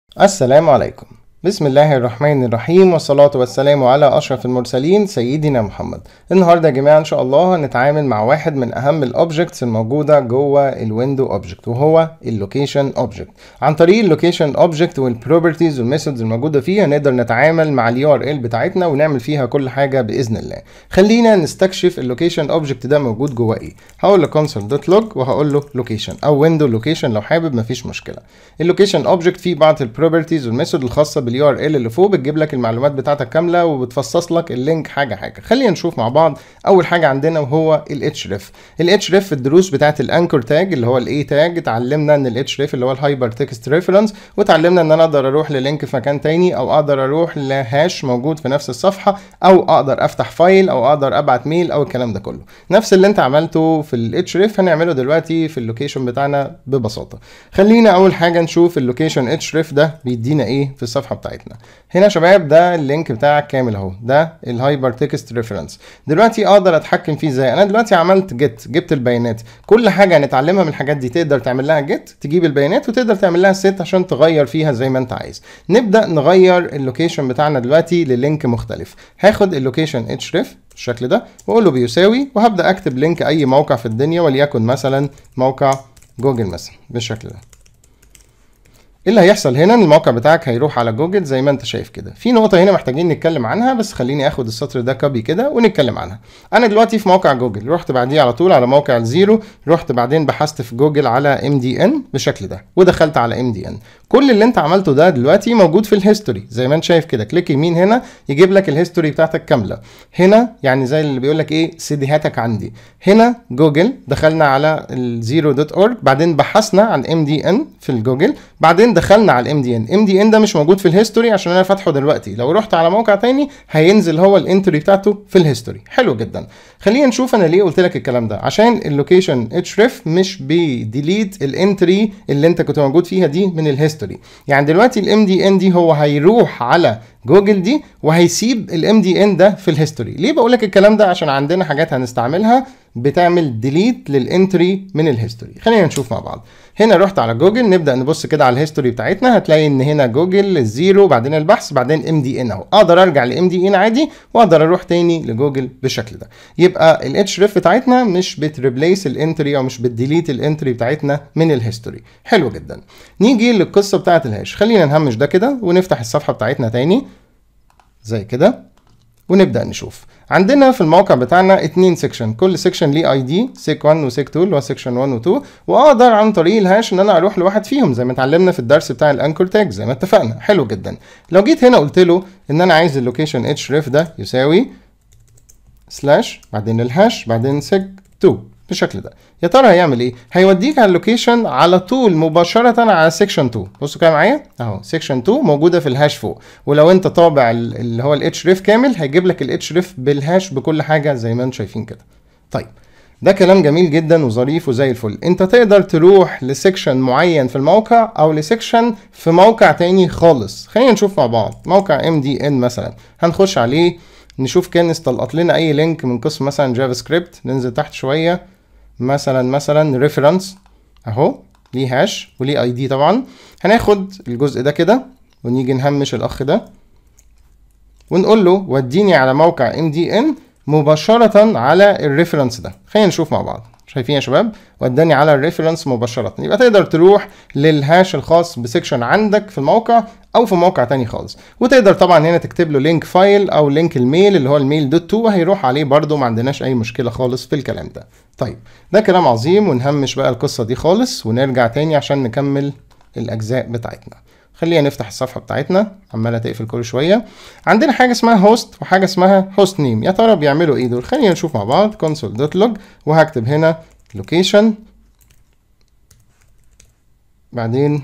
السلام عليكم بسم الله الرحمن الرحيم والصلاة والسلام على أشرف المرسلين سيدنا محمد النهاردة يا جماعة إن شاء الله هنتعامل مع واحد من أهم الأوبجكتس الموجودة جوه الويندو أوبجكت وهو اللوكيشن أوبجكت عن طريق اللوكيشن أوبجكت والبروبرتيز والميثودز الموجودة فيه هنقدر نتعامل مع اليو ار ال بتاعتنا ونعمل فيها كل حاجة بإذن الله خلينا نستكشف اللوكيشن أوبجكت ده موجود جوه إيه هقول له console دوت لوج وهقول له لوكيشن أو ويندو لوكيشن لو حابب مفيش مشكلة اللوكيشن أوبجكت فيه بعض البروبرتيز والميثود الخاصة باليو ار ال اللي فوق بتجيب لك المعلومات بتاعتك كامله وبتفصص لك اللينك حاجه حاجه خلينا نشوف مع بعض اول حاجه عندنا وهو الاتش ريف الاتش ريف في الدروس بتاعت الانكر تاج اللي هو الاي تاج اتعلمنا ان الاتش ريف اللي هو الهايبر تكست ريفرنس واتعلمنا ان انا اقدر اروح للينك في مكان تاني او اقدر اروح لهاش موجود في نفس الصفحه او اقدر افتح فايل او اقدر ابعت ميل او الكلام ده كله نفس اللي انت عملته في الاتش ريف هنعمله دلوقتي في اللوكيشن بتاعنا ببساطه خلينا اول حاجه نشوف اللوكيشن اتش ريف ده بيدينا ايه في الصفحه بتاعتنا هنا يا شباب ده اللينك بتاعك كامل اهو ده الهايبر تكست ريفرنس دلوقتي اقدر اتحكم فيه ازاي انا دلوقتي عملت جيت جبت البيانات كل حاجه هنتعلمها من الحاجات دي تقدر تعمل لها جيت تجيب البيانات وتقدر تعمل لها سيت عشان تغير فيها زي ما انت عايز نبدا نغير اللوكيشن بتاعنا دلوقتي للينك مختلف هاخد اللوكيشن اتش ريف بالشكل ده واقول له بيساوي وهبدا اكتب لينك اي موقع في الدنيا وليكن مثلا موقع جوجل مثلا بالشكل ده ايه اللي هيحصل هنا ان الموقع بتاعك هيروح على جوجل زي ما انت شايف كده في نقطه هنا محتاجين نتكلم عنها بس خليني اخد السطر ده كوبي كده ونتكلم عنها انا دلوقتي في موقع جوجل رحت بعديه على طول على موقع الزيرو رحت بعدين بحثت في جوجل على ام دي ان بالشكل ده ودخلت على ام دي ان كل اللي انت عملته ده دلوقتي موجود في الهيستوري زي ما انت شايف كده كليك يمين هنا يجيب لك الهيستوري بتاعتك كامله هنا يعني زي اللي بيقول لك ايه سيديهاتك عندي هنا جوجل دخلنا على الزيرو دوت اورج بعدين بحثنا عن ام دي ان في الجوجل بعدين دخلنا على الام دي ان ام دي ان ده مش موجود في الهيستوري عشان انا فاتحه دلوقتي لو رحت على موقع تاني هينزل هو الانتري بتاعته في الهيستوري حلو جدا خلينا نشوف انا ليه قلت لك الكلام ده عشان اللوكيشن اتش ريف مش بيديليت الانتري اللي انت كنت موجود فيها دي من الهيستوري يعني دلوقتي الام دي ان دي هو هيروح على جوجل دي وهيسيب الام دي ان ده في الهيستوري ليه بقول لك الكلام ده عشان عندنا حاجات هنستعملها بتعمل ديليت للانتري من الهيستوري خلينا نشوف مع بعض هنا رحت على جوجل نبدا نبص كده على الهيستوري بتاعتنا هتلاقي ان هنا جوجل الزيرو بعدين البحث بعدين ام دي ان اهو اقدر ارجع لام دي ان عادي واقدر اروح تاني لجوجل بالشكل ده يبقى الاتش ريف بتاعتنا مش بتريبليس الانتري او مش بتديليت الانتري بتاعتنا من الهيستوري حلو جدا نيجي للقصه بتاعت الهاش خلينا نهمش ده كده ونفتح الصفحه بتاعتنا تاني زي كده ونبدا نشوف عندنا في الموقع بتاعنا اتنين سيكشن كل سيكشن ليه اي دي سيك 1 وسيك 2 اللي هو سيكشن 1 و 2 واقدر عن طريق الهاش ان انا اروح لواحد فيهم زي ما اتعلمنا في الدرس بتاع الانكر تاج زي ما اتفقنا حلو جدا لو جيت هنا قلت له ان انا عايز اللوكيشن اتش ريف ده يساوي سلاش بعدين الهاش بعدين سيك 2 بالشكل ده يا ترى هيعمل ايه هيوديك على اللوكيشن على طول مباشره على سيكشن 2 بصوا كده معايا اهو سيكشن 2 موجوده في الهاش فوق ولو انت طابع اللي هو الاتش ريف كامل هيجيب لك الاتش ريف بالهاش بكل حاجه زي ما انتم شايفين كده طيب ده كلام جميل جدا وظريف وزي الفل انت تقدر تروح لسيكشن معين في الموقع او لسيكشن في موقع تاني خالص خلينا نشوف مع بعض موقع ام دي ان مثلا هنخش عليه نشوف كان استلقط لنا اي لينك من قسم مثلا جافا سكريبت ننزل تحت شويه مثلا مثلا ريفرنس اهو ليه هاش وليه اي دي طبعا هناخد الجزء ده كده ونيجي نهمش الاخ ده ونقول له وديني على موقع ام دي ان مباشرة على الريفرنس ده خلينا نشوف مع بعض شايفين يا شباب وداني على الريفرنس مباشرة يبقى تقدر تروح للهاش الخاص بسكشن عندك في الموقع او في موقع تاني خالص وتقدر طبعا هنا تكتب له لينك فايل او لينك الميل اللي هو الميل دوت 2 وهيروح عليه برده ما عندناش اي مشكلة خالص في الكلام ده طيب ده كلام عظيم ونهمش بقى القصة دي خالص ونرجع تاني عشان نكمل الاجزاء بتاعتنا خلينا نفتح الصفحة بتاعتنا عمالة تقفل كل شوية عندنا حاجة اسمها هوست وحاجة اسمها هوست نيم يا ترى بيعملوا ايه دول خلينا نشوف مع بعض console.log وهكتب هنا location بعدين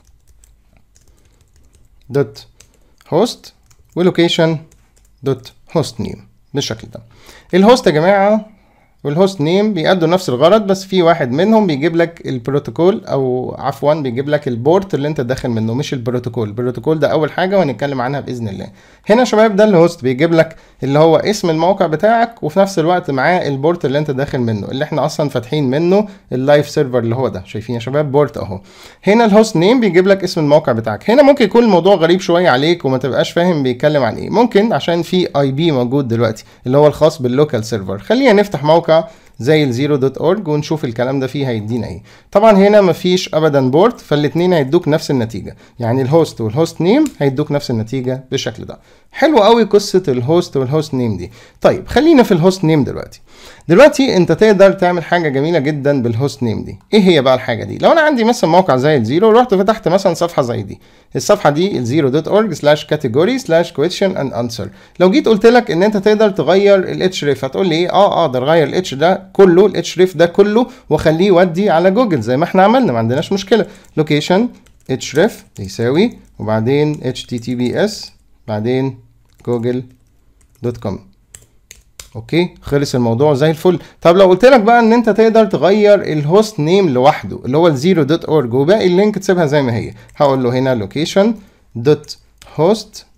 دوت هوست ولوكيشن دوت هوست نيم بالشكل ده الهوست يا جماعة والهوست نيم بيأدوا نفس الغرض بس في واحد منهم بيجيب لك البروتوكول او عفوا بيجيب لك البورت اللي انت داخل منه مش البروتوكول البروتوكول ده اول حاجه وهنتكلم عنها باذن الله هنا يا شباب ده الهوست بيجيب لك اللي هو اسم الموقع بتاعك وفي نفس الوقت معاه البورت اللي انت داخل منه اللي احنا اصلا فاتحين منه اللايف سيرفر اللي هو ده شايفين يا شباب بورت اهو هنا الهوست نيم بيجيب لك اسم الموقع بتاعك هنا ممكن يكون الموضوع غريب شويه عليك وما تبقاش فاهم بيتكلم عن ايه ممكن عشان في اي بي موجود دلوقتي اللي هو الخاص باللوكال سيرفر خلينا نفتح موقع زي الزيرو دوت اورج ونشوف الكلام ده فيه هيدينا ايه طبعا هنا مفيش ابدا بورت فالاثنين هيدوك نفس النتيجه يعني الهوست والهوست نيم هيدوك نفس النتيجه بالشكل ده حلو قوي قصه الهوست والهوست نيم دي طيب خلينا في الهوست نيم دلوقتي دلوقتي انت تقدر تعمل حاجه جميله جدا بالهوست نيم دي ايه هي بقى الحاجه دي لو انا عندي مثلا موقع زي الزيرو رحت فتحت مثلا صفحه زي دي الصفحه دي الزيرو دوت اورج سلاش كاتيجوري سلاش كويشن اند انسر لو جيت قلت لك ان انت تقدر تغير الاتش ريف هتقول لي ايه اه اقدر اغير الاتش ده كله الاتش ريف ده كله واخليه يودي على جوجل زي ما احنا عملنا ما عندناش مشكله لوكيشن اتش ريف يساوي وبعدين اتش تي تي بي اس بعدين جوجل دوت كوم اوكي خلص الموضوع زي الفل طب لو قلت لك بقى ان انت تقدر تغير الهوست نيم لوحده اللي هو الزيرو دوت اورج وباقي اللينك تسيبها زي ما هي هقول له هنا لوكيشن دوت هوست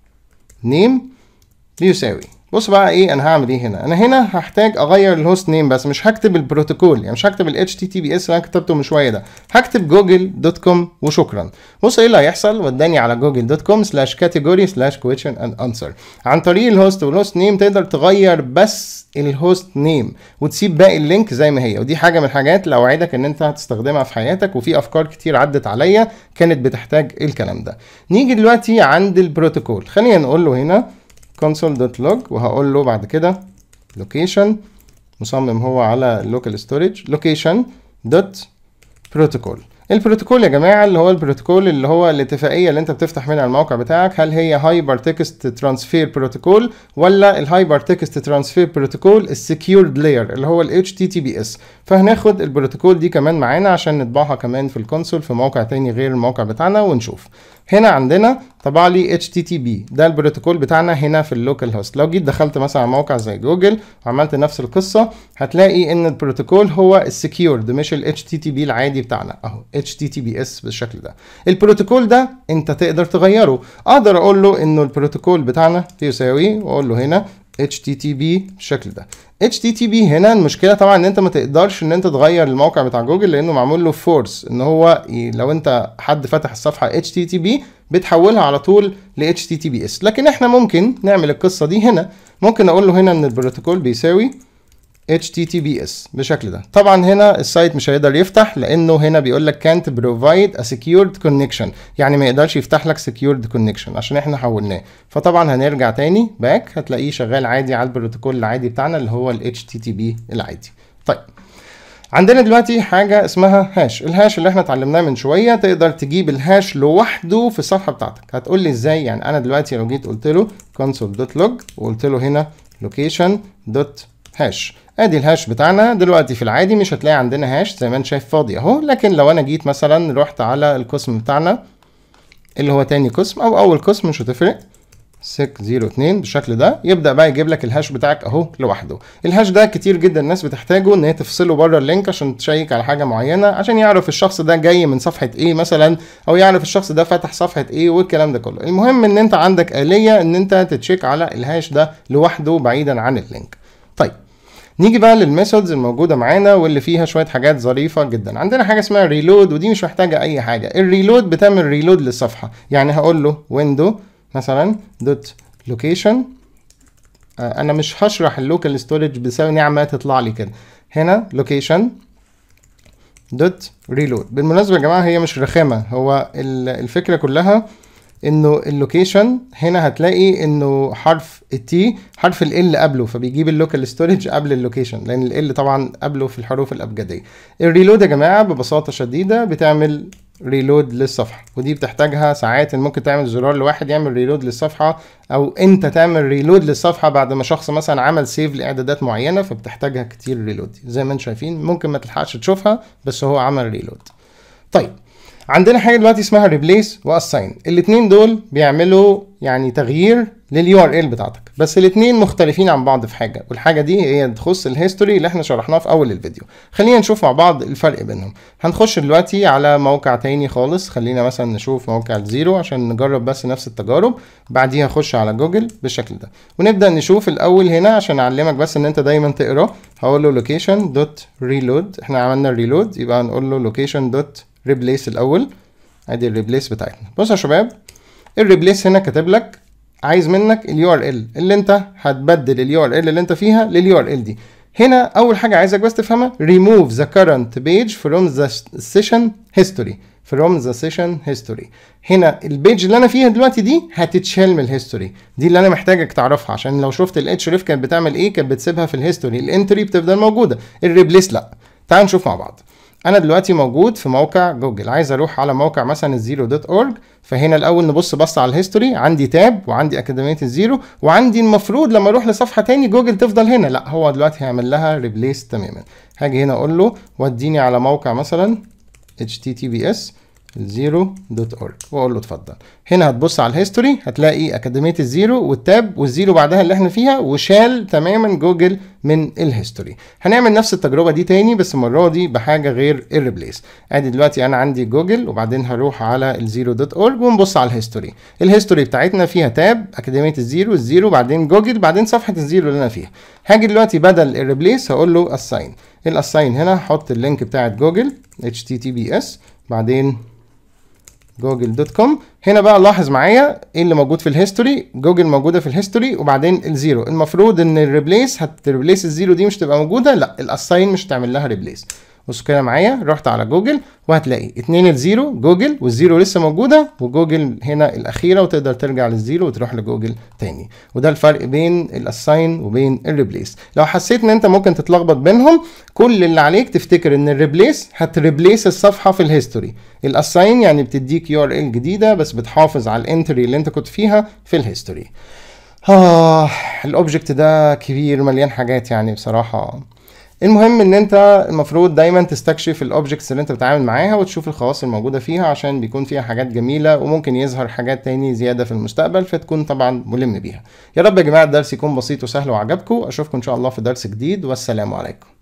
نيم بيساوي بص بقى ايه انا هعمل ايه هنا انا هنا هحتاج اغير الهوست نيم بس مش هكتب البروتوكول يعني مش هكتب ال HTTPS اللي انا كتبته من شويه ده هكتب جوجل دوت كوم وشكرا بص ايه اللي هيحصل وداني على جوجل دوت كوم سلاش كاتيجوري سلاش كويشن اند انسر عن طريق الهوست والهوست نيم تقدر تغير بس الهوست نيم وتسيب باقي اللينك زي ما هي ودي حاجه من الحاجات اللي اوعدك ان انت هتستخدمها في حياتك وفي افكار كتير عدت عليا كانت بتحتاج الكلام ده نيجي دلوقتي عند البروتوكول خلينا نقول له هنا console.log وهقول له بعد كده location مصمم هو على local storage location dot protocol البروتوكول يا جماعه اللي هو البروتوكول اللي هو الاتفاقيه اللي انت بتفتح منها الموقع بتاعك هل هي هايبر تكست ترانسفير بروتوكول ولا الهايبر تكست ترانسفير بروتوكول السكيورد لاير اللي هو ال HTTPS فهناخد البروتوكول دي كمان معانا عشان نطبعها كمان في الكونسول في موقع تاني غير الموقع بتاعنا ونشوف هنا عندنا طبع لي HTTP ده البروتوكول بتاعنا هنا في اللوكال هوست لو جيت دخلت مثلا على موقع زي جوجل وعملت نفس القصة هتلاقي ان البروتوكول هو السكيورد مش ال HTTP العادي بتاعنا اهو HTTPS بالشكل ده البروتوكول ده انت تقدر تغيره اقدر اقول له انه البروتوكول بتاعنا يساوي واقول له هنا HTTP بالشكل ده HTTP هنا المشكله طبعا ان انت ما تقدرش ان انت تغير الموقع بتاع جوجل لانه معمول له فورس ان هو لو انت حد فتح الصفحه HTTP بتحولها على طول ل HTTPS لكن احنا ممكن نعمل القصه دي هنا ممكن اقول له هنا ان البروتوكول بيساوي HTTPS بالشكل ده طبعا هنا السايت مش هيقدر يفتح لانه هنا بيقول لك can't provide a secured connection يعني ما يقدرش يفتح لك secured connection عشان احنا حولناه فطبعا هنرجع تاني باك هتلاقيه شغال عادي على البروتوكول العادي بتاعنا اللي هو ال HTTP العادي طيب عندنا دلوقتي حاجة اسمها هاش الهاش اللي احنا اتعلمناه من شوية تقدر تجيب الهاش لوحده في الصفحة بتاعتك هتقول لي ازاي يعني انا دلوقتي لو جيت قلت له console.log وقلت له هنا location.hash ادي الهاش بتاعنا دلوقتي في العادي مش هتلاقي عندنا هاش زي ما انت شايف فاضي اهو لكن لو انا جيت مثلا رحت على القسم بتاعنا اللي هو تاني قسم او اول قسم مش هتفرق سك 02 بالشكل ده يبدا بقى يجيب لك الهاش بتاعك اهو لوحده الهاش ده كتير جدا الناس بتحتاجه ان هي تفصله بره اللينك عشان تشيك على حاجه معينه عشان يعرف الشخص ده جاي من صفحه ايه مثلا او يعرف الشخص ده فتح صفحه ايه والكلام ده كله المهم ان انت عندك اليه ان انت تتشيك على الهاش ده لوحده بعيدا عن اللينك طيب نيجي بقى للميثودز الموجوده معانا واللي فيها شويه حاجات ظريفه جدا عندنا حاجه اسمها ريلود ودي مش محتاجه اي حاجه الريلود بتعمل ريلود للصفحه يعني هقول له ويندو مثلا دوت لوكيشن انا مش هشرح اللوكال ستورج بسبب ان عماله تطلع لي كده هنا لوكيشن دوت ريلود بالمناسبه يا جماعه هي مش رخامه هو الفكره كلها انه اللوكيشن هنا هتلاقي انه حرف التي حرف ال قبله فبيجيب اللوكال ستورج قبل اللوكيشن لان ال طبعا قبله في الحروف الابجديه الريلود يا جماعه ببساطه شديده بتعمل ريلود للصفحه ودي بتحتاجها ساعات ان ممكن تعمل زرار لواحد يعمل ريلود للصفحه او انت تعمل ريلود للصفحه بعد ما شخص مثلا عمل سيف لاعدادات معينه فبتحتاجها كتير ريلود زي ما انتم شايفين ممكن ما تلحقش تشوفها بس هو عمل ريلود طيب عندنا حاجه دلوقتي اسمها ريبليس واساين الاثنين دول بيعملوا يعني تغيير لليو ار ال بتاعتك بس الاثنين مختلفين عن بعض في حاجه والحاجه دي هي تخص الهيستوري اللي احنا شرحناه في اول الفيديو خلينا نشوف مع بعض الفرق بينهم هنخش دلوقتي على موقع تاني خالص خلينا مثلا نشوف موقع الزيرو عشان نجرب بس نفس التجارب بعديها نخش على جوجل بالشكل ده ونبدا نشوف الاول هنا عشان اعلمك بس ان انت دايما تقرا هقول له لوكيشن دوت ريلود احنا عملنا الريلود يبقى هنقول له لوكيشن دوت ريبليس الاول ادي الريبليس بتاعتنا بص يا شباب الريبليس هنا كاتب لك عايز منك اليو ار ال اللي انت هتبدل اليو ار ال اللي انت فيها لليو ار ال دي هنا اول حاجه عايزك بس تفهمها remove the current page from the session history from the session history هنا البيج اللي انا فيها دلوقتي دي هتتشال من الهيستوري دي اللي انا محتاجك تعرفها عشان لو شفت الاتش ريف كانت بتعمل ايه كانت بتسيبها في الهيستوري الانتري بتفضل موجوده الريبليس لا تعال نشوف مع بعض انا دلوقتي موجود في موقع جوجل عايز اروح على موقع مثلا الزيرو دوت اورج فهنا الاول نبص بص على الهيستوري عندي تاب وعندي اكاديميه الزيرو وعندي المفروض لما اروح لصفحه تاني جوجل تفضل هنا لا هو دلوقتي هيعمل لها ريبليس تماما هاجي هنا اقول له وديني على موقع مثلا https الزيرو دوت اورج واقول له اتفضل هنا هتبص على الهيستوري هتلاقي اكاديميه الزيرو والتاب والزيرو بعدها اللي احنا فيها وشال تماما جوجل من الهيستوري هنعمل نفس التجربه دي تاني بس المره دي بحاجه غير الريبليس ادي دلوقتي انا عندي جوجل وبعدين هروح على الزيرو دوت اورج ونبص على الهيستوري الهيستوري بتاعتنا فيها تاب اكاديميه الزيرو الزيرو بعدين جوجل بعدين صفحه الزيرو اللي انا فيها هاجي دلوقتي بدل الريبليس هقول له اساين الاساين هنا هحط اللينك بتاعت جوجل https بعدين جوجل دوت كوم هنا بقى لاحظ معايا ايه اللي موجود في الهيستوري جوجل موجوده في الهيستوري وبعدين الزيرو المفروض ان الريبليس هتريبليس الزيرو دي مش تبقى موجوده لا الاساين مش هتعمل لها ريبليس بصوا كده معايا رحت على جوجل وهتلاقي اتنين الزيرو جوجل والزيرو لسه موجوده وجوجل هنا الاخيره وتقدر ترجع للزيرو وتروح لجوجل تاني وده الفرق بين الاساين وبين الريبليس لو حسيت ان انت ممكن تتلخبط بينهم كل اللي عليك تفتكر ان الريبليس هتريبليس الصفحه في الهيستوري الاساين يعني بتديك يو ار ال جديده بس بتحافظ على الانتري اللي انت كنت فيها في الهيستوري اه الاوبجكت ده كبير مليان حاجات يعني بصراحه المهم ان انت المفروض دايما تستكشف الاوبجكتس اللي انت بتتعامل معاها وتشوف الخواص الموجوده فيها عشان بيكون فيها حاجات جميله وممكن يظهر حاجات تاني زياده في المستقبل فتكون طبعا ملم بيها يا رب يا جماعه الدرس يكون بسيط وسهل وعجبكم اشوفكم ان شاء الله في درس جديد والسلام عليكم